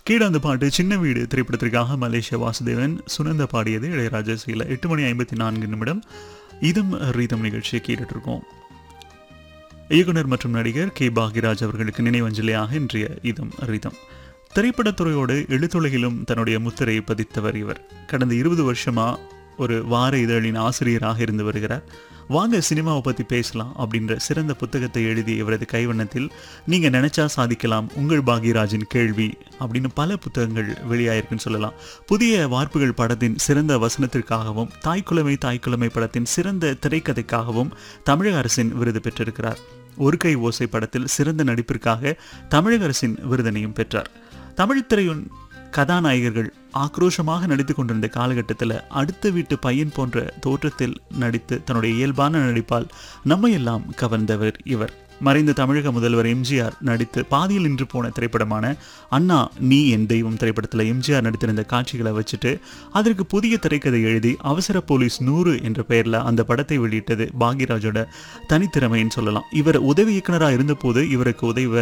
கீழே அந்த பாட்டு சின்ன வீடு திரைப்படத்திற்காக மலேசிய வாசுதேவன் சுனந்த பாடியது இளையராஜா இசையில் எட்டு மணி ஐம்பத்தி நான்கு நிமிடம் இதும் ரீதம் நிகழ்ச்சியை கேட்டுட்டு இருக்கோம் இயக்குனர் மற்றும் நடிகர் கே பாக்யராஜ் அவர்களுக்கு நினைவஞ்சலியாக இன்றைய இதம் ரீதம் திரைப்படத்துறையோடு எழுத்துலகிலும் தன்னுடைய முத்திரை பதித்தவர் இவர் கடந்த இருபது வருஷமா ஒரு வார இதழின் ஆசிரியராக இருந்து வருகிறார் வாங்க சினிமாவை பற்றி பேசலாம் அப்படின்ற சிறந்த புத்தகத்தை எழுதி இவரது கைவண்ணத்தில் நீங்கள் நினைச்சா சாதிக்கலாம் உங்கள் பாக்யராஜின் கேள்வி அப்படின்னு பல புத்தகங்கள் வெளியாயிருக்குன்னு சொல்லலாம் புதிய வார்ப்புகள் படத்தின் சிறந்த வசனத்திற்காகவும் தாய்க்குலமை தாய்க்குலமை படத்தின் சிறந்த திரைக்கதைக்காகவும் தமிழக அரசின் விருது பெற்றிருக்கிறார் ஒரு கை ஓசை படத்தில் சிறந்த நடிப்பிற்காக தமிழக அரசின் விருதினையும் பெற்றார் தமிழ் திரையின் கதாநாயகர்கள் ஆக்ரோஷமாக நடித்து கொண்டிருந்த காலகட்டத்தில் அடுத்த வீட்டு பையன் போன்ற தோற்றத்தில் நடித்து தன்னுடைய இயல்பான நடிப்பால் நம்மையெல்லாம் கவர்ந்தவர் இவர் மறைந்த தமிழக முதல்வர் எம்ஜிஆர் நடித்து பாதியில் நின்று போன திரைப்படமான அண்ணா நீ என் தெய்வம் திரைப்படத்தில் எம்ஜிஆர் நடித்திருந்த காட்சிகளை வச்சுட்டு அதற்கு புதிய திரைக்கதை எழுதி அவசர போலீஸ் நூறு என்ற பெயரில் அந்த படத்தை வெளியிட்டது பாக்யராஜோட தனித்திறமைன்னு சொல்லலாம் இவர் உதவி இயக்குனராக இருந்தபோது இவருக்கு உதவி